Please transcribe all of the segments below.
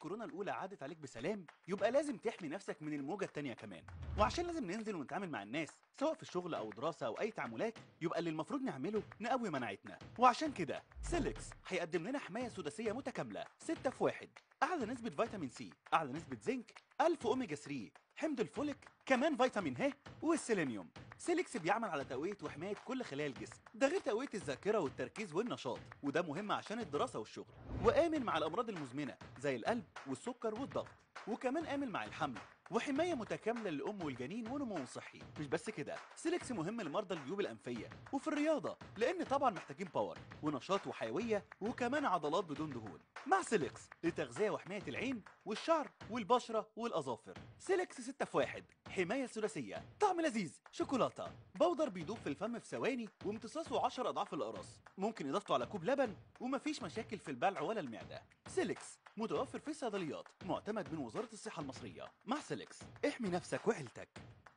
كورونا الأولى عدت عليك بسلام يبقى لازم تحمي نفسك من الموجة التانية كمان وعشان لازم ننزل ونتعامل مع الناس سواء في الشغل أو دراسة أو أي تعاملات يبقى اللي المفروض نعمله نقوي مناعتنا وعشان كده سيلكس هيقدم لنا حماية سداسية متكاملة 6 في 1 أعلى نسبة فيتامين سي أعلى نسبة زنك 1000 أوميجا 3 حمض الفوليك كمان فيتامين ه والسيلينيوم سيليكس بيعمل على تقوية وحماية كل خلايا الجسم ده غير تقوية الذاكرة والتركيز والنشاط وده مهم عشان الدراسة والشغل وآمن مع الأمراض المزمنة زي القلب والسكر والضغط وكمان آمن مع الحمل وحماية متكاملة للأم والجنين ونمو صحي مش بس كده سيليكس مهم لمرضى الجيوب الأنفية وفي الرياضة لأن طبعا محتاجين باور ونشاط وحيوية وكمان عضلات بدون دهون مع سيليكس لتغذية وحماية العين والشعر والبشرة والأظافر سيليكس 6 في 1 حماية ثلاثية طعم لذيذ شوكولاتة بودر بيدوب في الفم في ثواني وامتصاصه 10 أضعاف الأقراص ممكن إضافته على كوب لبن ومفيش مشاكل في البلع ولا المعدة سيليكس متوفر في الصيدليات معتمد من وزارة الصحة المصرية مع سيليكس احمي نفسك وعيلتك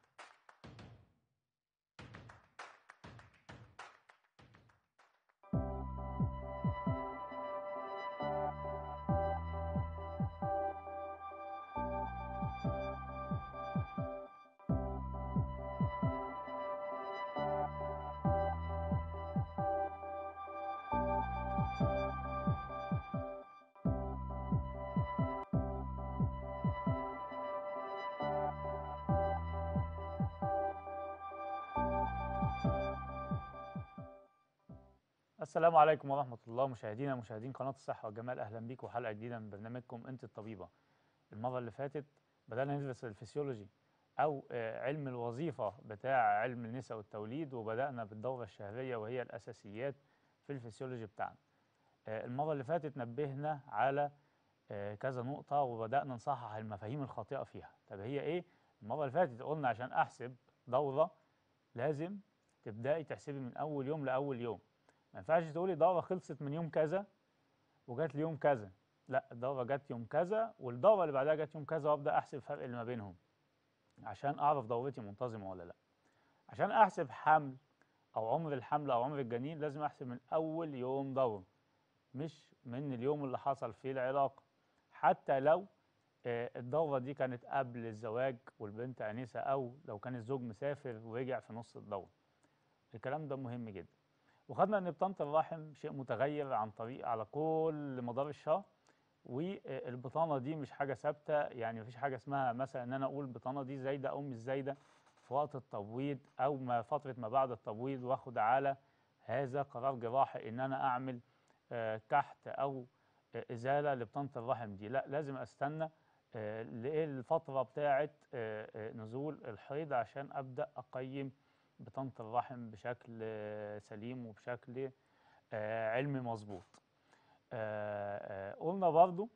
السلام عليكم ورحمة الله مشاهدينا مشاهدين قناة الصحة والجمال أهلا بيكم وحلقة جديدة من برنامجكم أنت الطبيبة المرة اللي فاتت بدأنا ندرس الفسيولوجي أو آه، علم الوظيفة بتاع علم النساء والتوليد وبدأنا بالدورة الشهرية وهي الأساسيات في الفسيولوجي بتاعنا آه، المرة اللي فاتت نبهنا على آه، كذا نقطة وبدأنا نصحح المفاهيم الخاطئة فيها طب هي إيه؟ المرة اللي فاتت قلنا عشان أحسب دورة لازم تبدأي تحسبي من أول يوم لأول يوم ما ينفعش تقولي دورة خلصت من يوم كذا وجات لي يوم كذا لا الدورة جت يوم كذا والدورة اللي بعدها جت يوم كذا وابدأ احسب الفرق اللي ما بينهم عشان اعرف دورتي منتظمة ولا لا عشان احسب حمل او عمر الحمل او عمر الجنين لازم احسب من اول يوم دورة مش من اليوم اللي حصل فيه العلاقة حتى لو آه، الدورة دي كانت قبل الزواج والبنت آنسة أو لو كان الزوج مسافر ورجع في نص الدورة الكلام ده مهم جدا وخدنا ان بطانه الرحم شيء متغير عن طريق على كل مدار الشهر والبطانه دي مش حاجه ثابته يعني مفيش حاجه اسمها مثلا ان انا اقول البطانه دي زايده او مش زايده في وقت التبويض او ما فتره ما بعد التبويض واخد على هذا قرار جراحي ان انا اعمل آه، كحت او آه، ازاله لبطانه الرحم دي لا لازم استنى آه، للفتره بتاعه آه، آه، نزول الحيض عشان ابدا اقيم بطانه الرحم بشكل آه، سليم وبشكل آه، علمي مظبوط آه، آه، قلنا برضو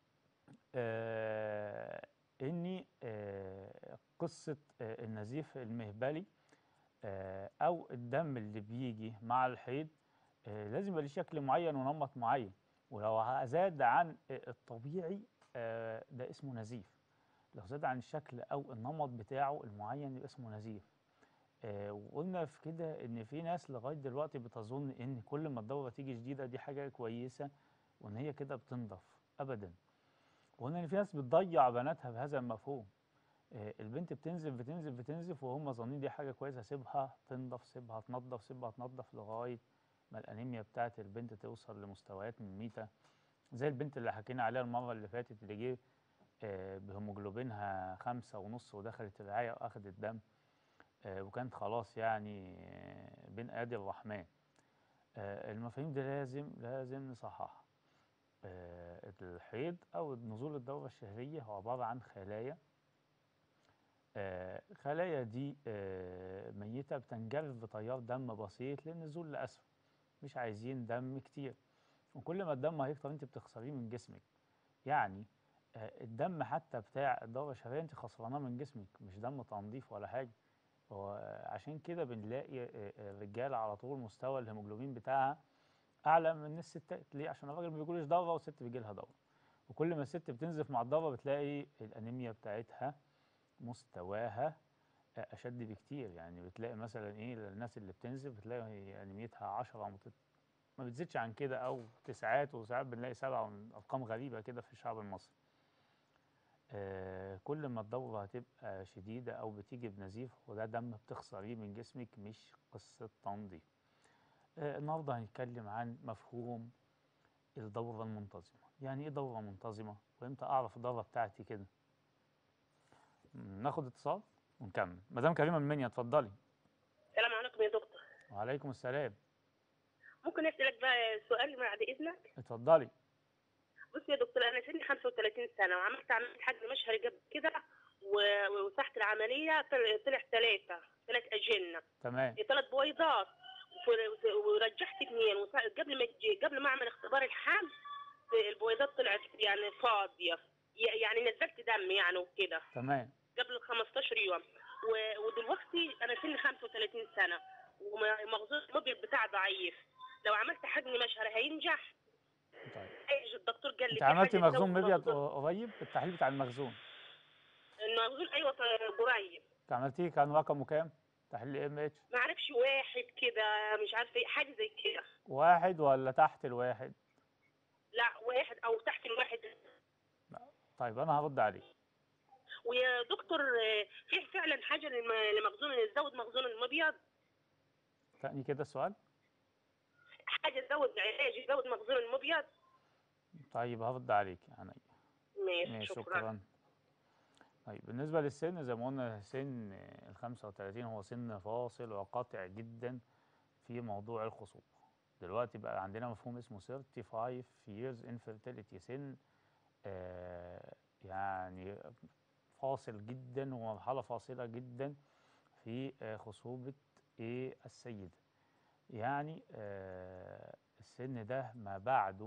آه، اني آه، قصه آه، النزيف المهبلي آه، او الدم اللي بيجي مع الحيض آه، لازم يبقى ليه شكل معين ونمط معين ولو زاد عن آه، الطبيعي آه، ده اسمه نزيف لو زاد عن الشكل او النمط بتاعه المعين يبقى اسمه نزيف آه، وقلنا في كده ان في ناس لغايه دلوقتي بتظن ان كل ما الدوره تيجي جديده دي حاجه كويسه وان هي كده بتنضف ابدا وقلنا ان في ناس بتضيع بناتها بهذا المفهوم آه، البنت بتنزف بتنزف بتنزف وهم ظانين دي حاجه كويسه سيبها تنضف سيبها تنضف سيبها تنضف لغايه ما الانيميا بتاعت البنت توصل لمستويات مميته زي البنت اللي حكينا عليها المره اللي فاتت اللي جه آه، بهيموجلوبينها خمسة ونص ودخلت الرعاية وأخدت دم آه، وكانت خلاص يعني آه، بين ايدي الرحمن آه، المفاهيم دي لازم لازم نصححها آه، الحيض او نزول الدوره الشهريه هو عباره عن خلايا آه، خلايا دي آه، ميته بتنجرف بتيار دم بسيط للنزول لاسفل مش عايزين دم كتير وكل ما الدم هيكتر انت بتخسريه من جسمك يعني آه، الدم حتى بتاع الدوره الشهريه انت خسراناه من جسمك مش دم تنظيف ولا حاجه وعشان كده بنلاقي آه، آه، الرجاله على طول مستوى الهيموجلوبين بتاعها اعلى من الستات ليه عشان الراجل ما بيجيلوش دوره والست بيجي لها دوره وكل ما الست بتنزف مع الدوره بتلاقي الانيميا بتاعتها مستواها آه، اشد بكتير يعني بتلاقي مثلا ايه الناس اللي بتنزف بتلاقي انيميتها 10 مت- ما بتزيدش عن كده او تسعات وساعات بنلاقي سبعه ارقام غريبه كده في الشعب المصري آه، كل ما الدورة هتبقى شديدة أو بتيجي بنزيف وده دم بتخسريه من جسمك مش قصة تنظيف آه، النهاردة هنتكلم عن مفهوم الدورة المنتظمة يعني إيه دورة منتظمة وإمتى أعرف الدورة بتاعتي كده م، ناخد اتصال ونكمل مدام كريمة من منيا اتفضلي السلام عليكم يا دكتور وعليكم السلام ممكن اسالك بقى سؤال بعد اذنك اتفضلي بص يا دكتور انا سني 35 سنه وعملت عمليه حجم مشهري قبل كده و- وتحت العمليه طلع طلع ثلاثه ثلاث اجنه تمام ثلاث بويضات و- ورجحت اثنين وص- قبل ما تجي قبل ما اعمل اختبار الحمل البويضات طلعت يعني فاضيه ي- يعني نزلت دم يعني وكده تمام قبل 15 يوم و- ودلوقتي انا سني 35 سنه ومخزون المبيض بتاعي ضعيف لو عملت حجم مشهري هينجح طيب أي الدكتور قال لي انت في عملتي حاجة مخزون تزود مبيض مخزون. قريب التحليل بتاع المخزون المخزون ايوه ط- قريب انت عملتيه كان رقمه كام تحليل ام اتش ما اعرفش واحد كده مش عارفه ايه حاجه زي كده واحد ولا تحت الواحد لا واحد او تحت الواحد طيب انا هرد عليك ويا دكتور آه، في فعلا حاجه للم- لمخزون نزود مخزون المبيض تاني كده السؤال حاجه تزود علاج يزود مخزون المبيض طيب هرد عليك يعني ماشي ماشي شكرا شكرا طيب بالنسبة للسن زي ما قلنا سن ال 35 هو سن فاصل وقاطع جدا في موضوع الخصوبة دلوقتي بقى عندنا مفهوم اسمه 35 years infertility سن آه يعني فاصل جدا ومرحلة فاصلة جدا في آه خصوبة إيه السيدة يعني آه السن ده ما بعده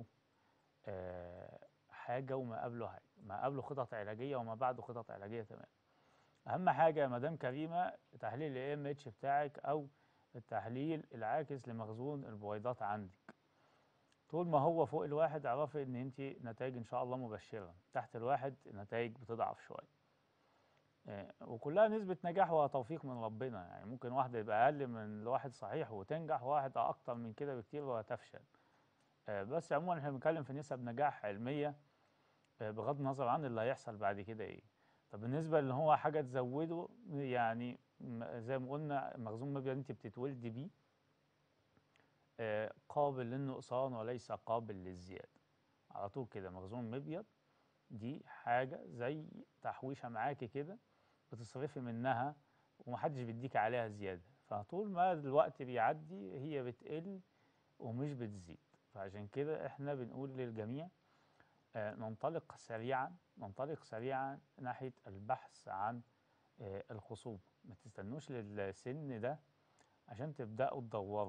آه حاجة وما قبله حاجة ما قبله خطط علاجية وما بعده خطط علاجية تمام أهم حاجة يا مدام كريمة تحليل ال ام اتش بتاعك أو التحليل العاكس لمخزون البويضات عندك طول ما هو فوق الواحد اعرفي ان انت نتائج ان شاء الله مبشرة تحت الواحد النتائج بتضعف شوية آه، وكلها نسبة نجاح وتوفيق من ربنا يعني ممكن واحدة يبقى أقل من الواحد صحيح وتنجح وواحدة أكتر من كده بكتير وتفشل آه، بس عموما احنا بنتكلم في نسب نجاح علمية آه، بغض النظر عن اللي هيحصل بعد كده ايه طب بالنسبة اللي هو حاجة تزوده يعني م- زي ما قلنا مخزون مبيض انت بتتولدي بيه آه، قابل للنقصان وليس قابل للزيادة على طول كده مخزون مبيض دي حاجة زي تحويشة معاكي كده بتصرفي منها ومحدش بيديك عليها زيادة فطول ما الوقت بيعدي هي بتقل ومش بتزيد فعشان كده احنا بنقول للجميع آه، ننطلق سريعا ننطلق سريعا ناحية البحث عن آه، الخصوبة ما تستنوش للسن ده عشان تبدأوا تدوروا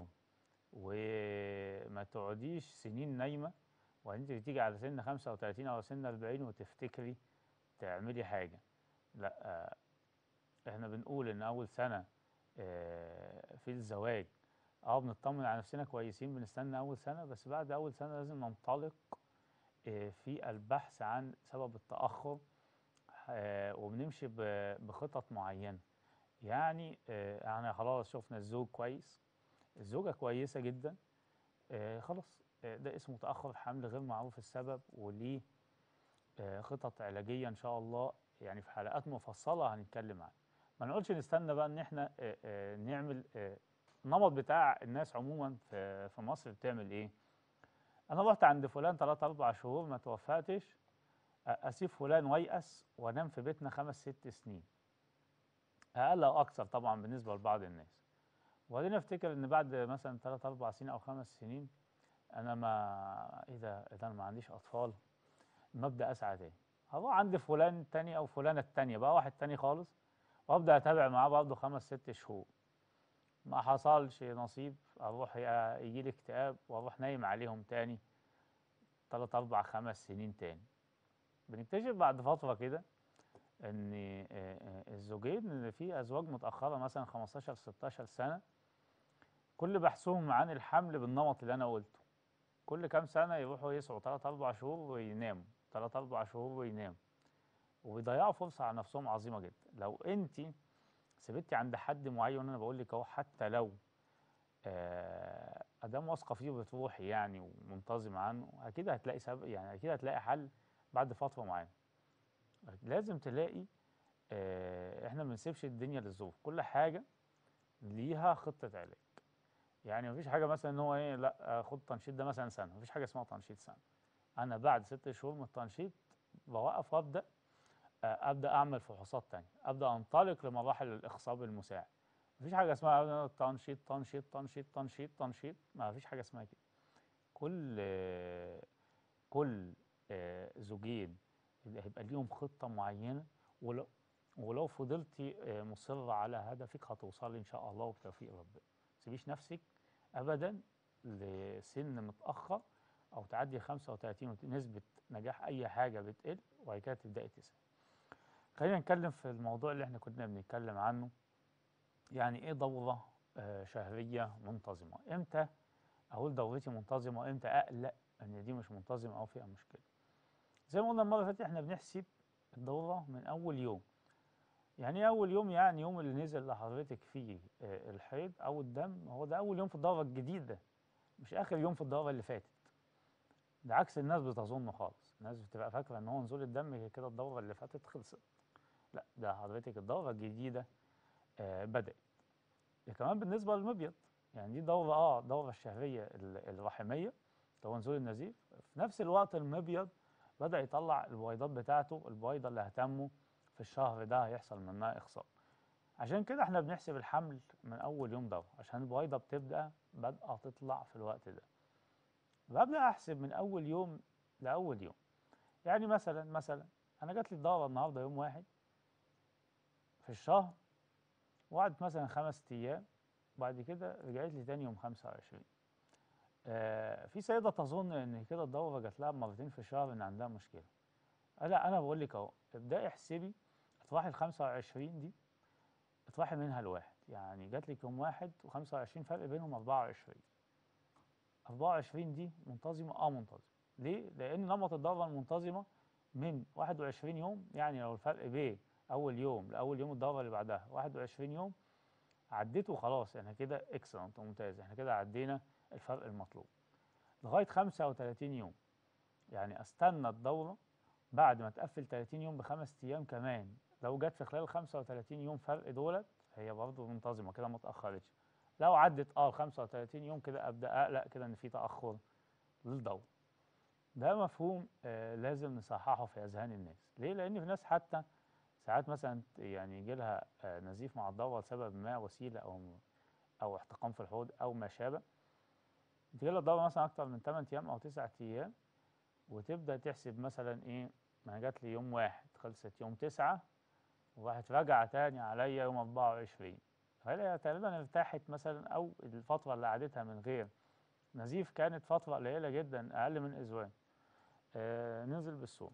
وما تقعديش سنين نايمة وانت تيجي على سن 35 او سن 40 وتفتكري تعملي حاجة لا آه، احنا بنقول ان اول سنة آه، في الزواج اه بنطمن على نفسنا كويسين بنستنى اول سنة بس بعد اول سنة لازم ننطلق آه، في البحث عن سبب التأخر آه، وبنمشي ب- بخطط معينة يعني آه، يعني خلاص شفنا الزوج كويس الزوجة كويسة جدا آه، خلاص آه، ده اسمه تأخر حمل غير معروف السبب وليه آه، خطط علاجية إن شاء الله يعني في حلقات مفصلة هنتكلم عنها ما نقولش نستنى بقى إن إحنا آه، آه، نعمل آه، النمط بتاع الناس عموما في في مصر بتعمل إيه؟ أنا رحت عند فلان تلات أربع شهور ما توفقتش آه، أسيب فلان ويأس وأنام في بيتنا خمس ست سنين أقل أو أكثر طبعا بالنسبة لبعض الناس وبعدين افتكر ان بعد مثلا 3 4 سنين او خمس سنين انا ما ايه ده إيه ده انا ما عنديش اطفال مبدا اسعى تاني هروح عند فلان تاني او فلانه التانيه بقى واحد تاني خالص وابدا اتابع معاه برضه خمس ست شهور ما حصلش نصيب اروح يجي لي اكتئاب واروح نايم عليهم تاني تلات اربع خمس سنين تاني بنكتشف بعد فتره كده ان آه، آه، الزوجين اللي في ازواج متاخره مثلا 15 16 سنه كل بحثهم عن الحمل بالنمط اللي انا قلته كل كام سنه يروحوا يسعوا 3 4 شهور ويناموا 3 4 شهور ويناموا وبيضيعوا فرصه على نفسهم عظيمه جدا لو انت سبتي عند حد معين انا بقول لك اهو حتى لو آه، ادام واثقه فيه بتروحي يعني ومنتظمه عنه اكيد هتلاقي سبب يعني اكيد هتلاقي حل بعد فتره معينه لازم تلاقي آه، احنا ما بنسيبش الدنيا للظروف كل حاجه ليها خطه علاج يعني مفيش حاجه مثلا ان هو ايه لا آه، خد تنشيط ده مثلا سنه مفيش حاجه اسمها تنشيط سنه انا بعد ست شهور من التنشيط بوقف وابدا آه، ابدا اعمل فحوصات تانية ابدا انطلق لمراحل الاخصاب المساعد مفيش حاجه اسمها أبداً تنشيط تنشيط تنشيط تنشيط تنشيط ما فيش حاجه اسمها كده كل آه، كل آه، زوجين اللي هيبقى ليهم خطه معينه ولو ولو فضلتي آه، مصرة على هدفك هتوصلي إن شاء الله وبتوفيق ربنا ما تسيبيش نفسك أبدا لسن متأخر أو تعدي 35 وت- نسبة نجاح أي حاجة بتقل وبعد كده تبدأي تسعي. خلينا نتكلم في الموضوع اللي احنا كنا بنتكلم عنه يعني إيه دورة آه، شهرية منتظمة؟ إمتى أقول دورتي منتظمة وإمتى أقلق إن دي مش منتظمة أو فيها مشكلة؟ زي ما قلنا المرة اللي فاتت احنا بنحسب الدورة من أول يوم يعني إيه أول يوم يعني يوم اللي نزل لحضرتك فيه آه، الحيض أو الدم هو ده أول يوم في الدورة الجديدة مش آخر يوم في الدورة اللي فاتت ده عكس الناس بتظنه خالص الناس بتبقى فاكرة إن هو نزول الدم هي كده الدورة اللي فاتت خلصت لا ده حضرتك الدورة الجديدة آه بدأت ده كمان بالنسبة للمبيض يعني دي دورة اه الدورة الشهرية ال- الرحمية اللي هو نزول النزيف في نفس الوقت المبيض بدأ يطلع البويضات بتاعته البويضة اللي هتنمو في الشهر ده هيحصل منها إخصاب عشان كده احنا بنحسب الحمل من أول يوم دورة عشان البويضة بتبدأ بادئة تطلع في الوقت ده ببدأ أحسب من أول يوم لأول يوم يعني مثلا مثلا أنا جات لي الدورة النهاردة يوم واحد في الشهر وقعدت مثلا خمس أيام وبعد كده رجعت لي تاني يوم 25 آه في سيدة تظن إن كده الدورة جات لها مرتين في الشهر إن عندها مشكلة آه لا أنا بقول لك أهو ابدأي احسبي اطرحي ال 25 دي اطرحي منها الواحد يعني جات لك يوم واحد و25 فرق بينهم 24 24 دي منتظمة اه منتظمة ليه؟ لأن نمط الدورة المنتظمة من 21 يوم يعني لو الفرق بين أول يوم لأول يوم الدورة اللي بعدها 21 يوم عديته خلاص احنا كده اكسلنت ممتاز احنا كده عدينا الفرق المطلوب لغاية 35 يوم يعني استنى الدورة بعد ما تقفل 30 يوم بخمس أيام كمان لو جت في خلال ال 35 يوم فرق دولت هي برضه منتظمة كده ما اتأخرتش لو عدت اه ال 35 يوم كده ابدا اقلق كده ان في تاخر للدوره ده مفهوم آه لازم نصححه في اذهان الناس ليه لان في ناس حتى ساعات مثلا ت- يعني يجي لها آه نزيف مع الدوره لسبب ما وسيله او م- او احتقان في الحوض او ما شابه تجي لها الدوره مثلا اكتر من 8 ايام او 9 ايام وتبدا تحسب مثلا ايه ما أنا جات لي يوم واحد خلصت يوم 9 وراحت راجعه تاني عليا يوم 24 فهي تقريبا ارتاحت مثلا او الفتره اللي قعدتها من غير نزيف كانت فتره قليله جدا اقل من اسبوعين آه نزل بالصوم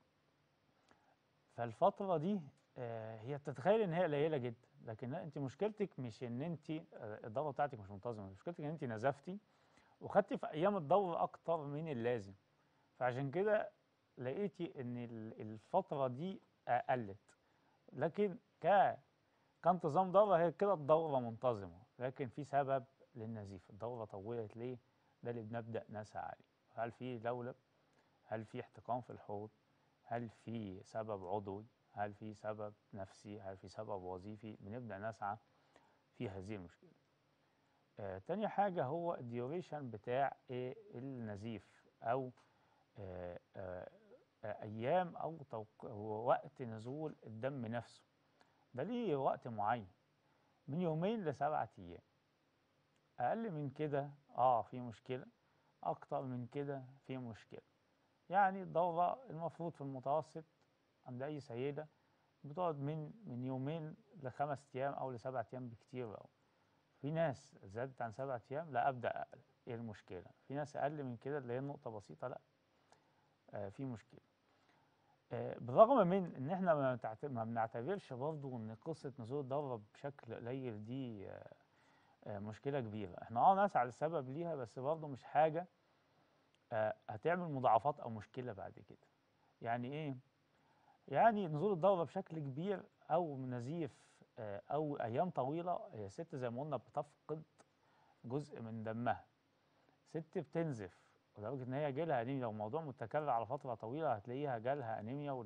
فالفتره دي آه هي بتتخيل ان هي قليله جدا لكن لا انت مشكلتك مش ان انت آه الدوره بتاعتك مش منتظمه مشكلتك ان انت نزفتي وخدتي في ايام الدوره اكتر من اللازم فعشان كده لقيتي ان ال- الفتره دي آه قلت لكن ك كانتظام دورة هي كده الدورة منتظمة لكن في سبب للنزيف الدورة طولت ليه ده اللي بنبدأ نسعى عليه هل في لولب هل في احتقان في الحوض هل في سبب عضوي هل في سبب نفسي هل في سبب وظيفي بنبدأ نسعى في هذه المشكلة آه تاني حاجة هو الديوريشن بتاع إيه النزيف أو آه آه آه أيام أو توق... وقت نزول الدم نفسه ده ليه وقت معين من يومين لسبعة أيام أقل من كده آه في مشكلة أكتر من كده في مشكلة يعني الدورة المفروض في المتوسط عند أي سيدة بتقعد من من يومين لخمس أيام أو لسبعة أيام بكتير أوي في ناس زادت عن سبعة أيام لا أبدأ أقلق إيه المشكلة في ناس أقل من كده اللي هي نقطة بسيطة لا آه في مشكلة آه، بالرغم من ان احنا ما, تعت- ما بنعتبرش برضو ان قصه نزول الدوره بشكل قليل دي آه، آه، مشكله كبيره احنا اه نسعى للسبب ليها بس برضو مش حاجه آه، هتعمل مضاعفات او مشكله بعد كده يعني ايه يعني نزول الدوره بشكل كبير او نزيف آه، او ايام طويله هي ست زي ما قلنا بتفقد جزء من دمها ست بتنزف ولدرجه ان هي جالها انيميا لو الموضوع متكرر على فتره طويله هتلاقيها جالها انيميا والهيموجلوبين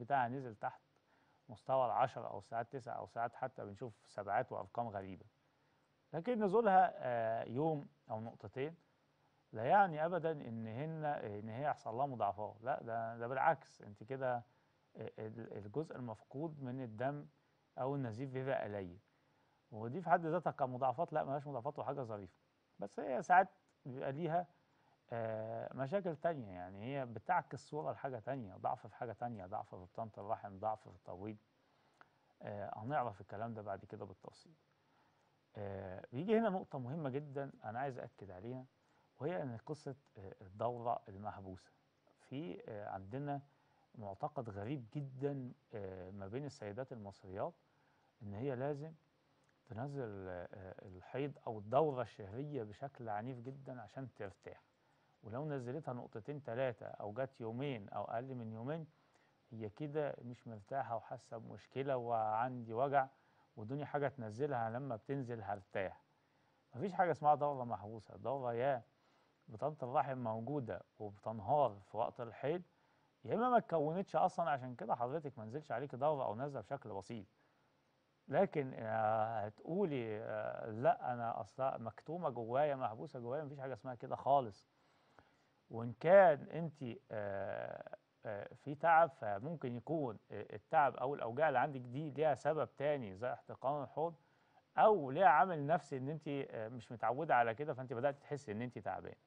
بتاعها نزل تحت مستوى العشرة أو ساعات تسعة أو ساعات حتى بنشوف سبعات وأرقام غريبة لكن نزولها آه، يوم أو نقطتين لا يعني أبدا إن هن إن هي يحصل لها مضاعفات لا ده ده بالعكس أنت كده آه، ال- الجزء المفقود من الدم أو النزيف بيبقى قليل ودي في حد ذاتها كمضاعفات لا ملهاش مضاعفات وحاجة ظريفة بس هي ساعات بيبقى ليها آه، مشاكل تانية يعني هي بتعكس صورة لحاجة تانية ضعف في حاجة تانية ضعف في بطانة الرحم ضعف في التبويض آه، هنعرف الكلام ده بعد كده بالتفصيل آه، بيجي هنا نقطة مهمة جدا أنا عايز أكد عليها وهي إن قصة آه، الدورة المحبوسة في آه، عندنا معتقد غريب جدا آه، ما بين السيدات المصريات إن هي لازم تنزل آه، آه، الحيض أو الدورة الشهرية بشكل عنيف جدا عشان ترتاح ولو نزلتها نقطتين ثلاثة أو جت يومين أو أقل من يومين هي كده مش مرتاحة وحاسة بمشكلة وعندي وجع ودوني حاجة تنزلها لما بتنزل هرتاح مفيش حاجة اسمها دورة محبوسة الدورة يا بطانة الرحم موجودة وبتنهار في وقت الحيض يا إما ما اتكونتش أصلا عشان كده حضرتك ما نزلش عليكي دورة أو نازلة بشكل بسيط لكن آه، هتقولي آه، لا أنا أصلا مكتومة جوايا محبوسة جوايا مفيش حاجة اسمها كده خالص وإن كان أنت آه، آه، في تعب فممكن يكون آه، التعب او الاوجاع اللي عندك دي ليها سبب تاني زي احتقان الحوض او ليها عامل نفسي ان انت آه، مش متعوده على كده فانت بدات تحسي ان انت تعبان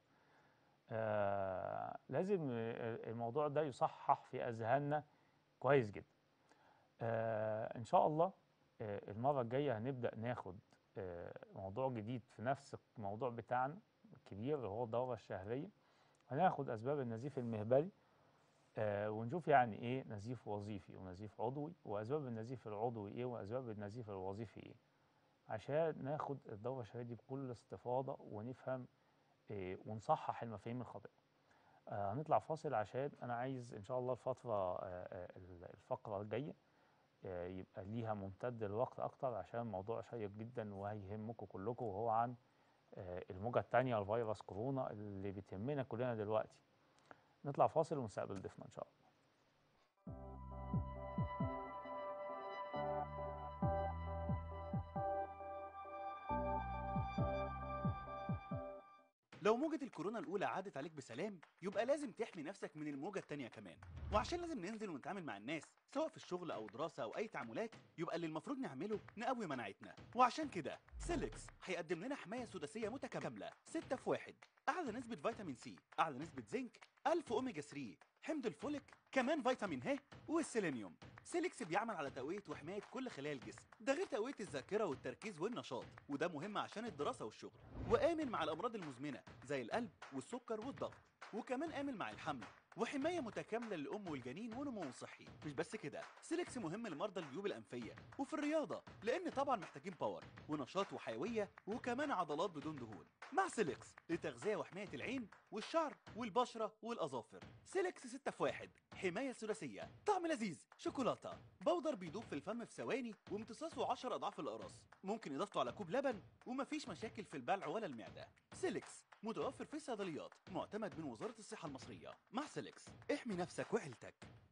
آه لازم آه، الموضوع ده يصحح في اذهاننا كويس جدا آه ان شاء الله آه المره الجايه هنبدا ناخد آه موضوع جديد في نفس الموضوع بتاعنا الكبير اللي هو الدوره الشهريه هناخد اسباب النزيف المهبلي آه ونشوف يعني ايه نزيف وظيفي ونزيف عضوي واسباب النزيف العضوي ايه واسباب النزيف الوظيفي ايه عشان ناخد الدوره الشهريه دي بكل استفاضه ونفهم إيه ونصحح المفاهيم الخاطئه آه هنطلع فاصل عشان انا عايز ان شاء الله الفتره آه آه الفقره الجايه آه يبقى ليها ممتد الوقت اكتر عشان موضوع شيق جدا وهيهمكم كلكم وهو عن آه الموجه الثانيه لفيروس كورونا اللي بتهمنا كلنا دلوقتي نطلع فاصل ونستقبل ضيفنا ان شاء الله لو موجة الكورونا الأولى عدت عليك بسلام يبقى لازم تحمي نفسك من الموجة التانية كمان وعشان لازم ننزل ونتعامل مع الناس سواء في الشغل أو دراسة أو أي تعاملات يبقى اللي المفروض نعمله نقوي مناعتنا وعشان كده سيلكس هيقدم لنا حماية سداسية متكاملة 6 في 1 أعلى نسبة فيتامين سي أعلى نسبة زنك 1000 أوميجا 3 حمض الفوليك كمان فيتامين ه والسيلينيوم سيليكس بيعمل على تقوية وحماية كل خلايا الجسم ده غير تقوية الذاكرة والتركيز والنشاط وده مهم عشان الدراسة والشغل وآمن مع الأمراض المزمنة زي القلب والسكر والضغط وكمان آمن مع الحمل وحماية متكاملة للأم والجنين ونمو صحي مش بس كده سيليكس مهم لمرضى الجيوب الأنفية وفي الرياضة لأن طبعا محتاجين باور ونشاط وحيوية وكمان عضلات بدون دهون مع سيليكس لتغذية وحماية العين والشعر والبشرة والأظافر سيليكس 6 في 1 حماية ثلاثية طعم لذيذ شوكولاتة بودر بيدوب في الفم في ثواني وامتصاصه 10 أضعاف الأقراص ممكن إضافته على كوب لبن ومفيش مشاكل في البلع ولا المعدة سيليكس متوفر في الصيدليات معتمد من وزارة الصحة المصرية مع سيليكس احمي نفسك وعيلتك